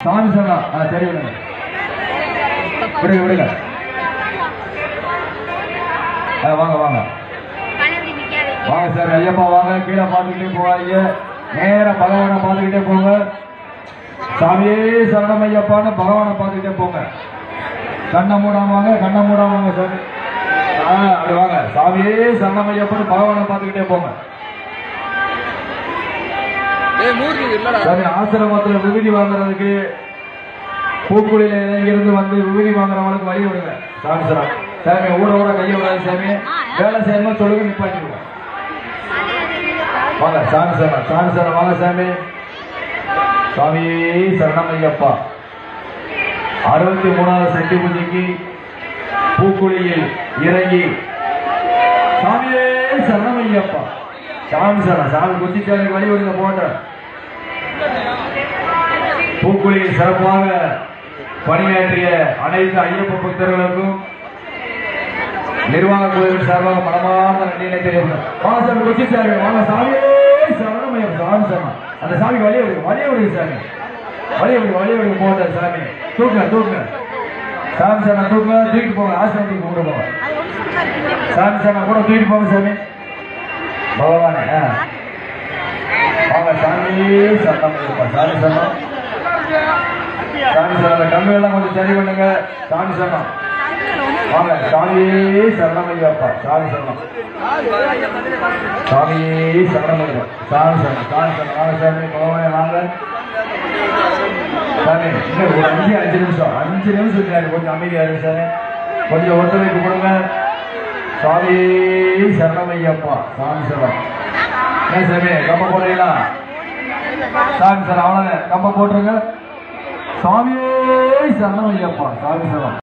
சாமி சொன்னா ஆ சரி விடுங்க விடுங்க விடுங்க ஆ, வாங்க வாங்க வாங்க சார் ஐயப்பா வாங்க கீழே பார்த்துக்கிட்டே போவாதீங்க நேரா பகவானை பார்த்துக்கிட்டே போங்க சாமியே சரணம் ஐயப்பான்னு பகவானை பார்த்துக்கிட்டே போங்க கண்ணை மூடாம வாங்க கண்ணை மூடாம வாங்க சார் ஆ அப்படி வாங்க சாமியே சரணம் ஐயப்பான்னு பகவானை பார்த்துக்கிட்டே போங்க ஏய் மூர்த்தி இல்லடா சாமி ஆசிரமத்துல விபூதி வாங்குறதுக்கு பூக்குழியில இருந்து வந்து விபூதி வாங்குறவங்களுக்கு வழி விடுங்க சாமி சார் சாமி ஊட ஊட கையை விடாது சாமி வேலை செய்யணும் சொல்லுங்க நிப்பாட்டிடுவோம் வாங்க சாமி சார் சாமி சார் வாங்க சாமி சாமி சரணமையப்பா அறுபத்தி மூணாவது சக்தி பூஜைக்கு பூக்குழியில் இறங்கி சாமியே சரணமையப்பா சாமி சார் சாமி குச்சிச்சாலைக்கு வழி விடுங்க போட்டேன் பூக்குழியில் சிறப்பாக பணியாற்றிய அனைத்து ஐயப்ப பக்தர்களுக்கும் நிர்வாக குழுவின் சார்பாக மனமார்ந்த நன்றியினை தெரிவிக்கிறேன் வாங்க சாமி கொச்சி சாமி வாங்க சாமியே சரணமயம் சாமி சாமி அந்த சாமிக்கு வழிய விடுங்க வழிய விடுங்க சாமி வழிய விடுங்க வழிய விடுங்க போட்ட சாமி தூக்குங்க தூக்குங்க சாமி சாமி தூக்குங்க தூக்கிட்டு போங்க ஆசிரமத்துக்கு கூட போங்க சாமி சாமி கூட தூக்கிட்டு போங்க சாமி பகவானே ஆ. வாங்க சாமி சரணம் ஐயப்பா. சாமி சரணம் சாமி சரணம் கம்பி எல்லாம் கொஞ்சம் சரி பண்ணுங்க சாமி சரணம் வாங்க சாமியே சரணம் ஐயப்பா சாமி சரணம் சாமியே சரணம் ஐயப்பா சாமி சரணம் சாமி சரணம் வாங்க சாமி பகவானே வாங்க சாமி இன்னும் ஒரு அஞ்சு அஞ்சு நிமிஷம் அஞ்சு நிமிஷம் சாமி கொஞ்சம் அமைதியா இருக்கு சாமி கொஞ்சம் ஒத்துழைப்பு கொடுங்க சாமி சரணம் ஐயப்பா சாமி சரணம் என்ன சாமி கம்ப போடுறீங்களா சாமி சார் அவ்வளவு கம்ப போட்டுருங்க சாமியே சரணம் ஐயப்பா சாமி சரணம்